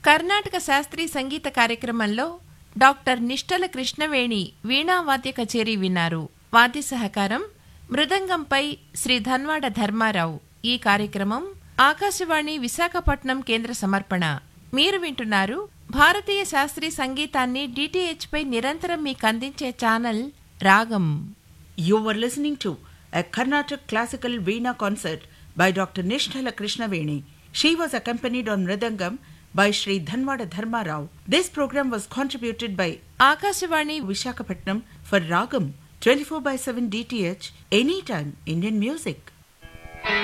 కర్ణాటక శాస్త్రీయ సంగీత కార్యక్రమంలో డాక్టర్ నిష్టల కృష్ణవేణి వీణా వాద్య కచేరీ విన్నారు వాద్య సహకారం మృదంగంపై శ్రీ ధన్వాడ ధర్మారావు ఈ కార్యక్రమం ఆకాశవాణి విశాఖపట్నం కేంద్ర సమర్పణ మీరు వింటున్నారు భారతీయ శాస్త్రీయ సంగీతాన్ని డిటిహెచ్ పై నిరంతరం మీకు అందించే ఛానల్ రాగం You were listening to a Carnatic classical Veena concert by Dr. Nishthala Krishnaveni. She was accompanied on Mridangam by Sri Dhanwada Dharma Rao. This program was contributed by Akashvani Vishakhapatnam for Ragam 24 by 7 DTH Anytime Indian Music.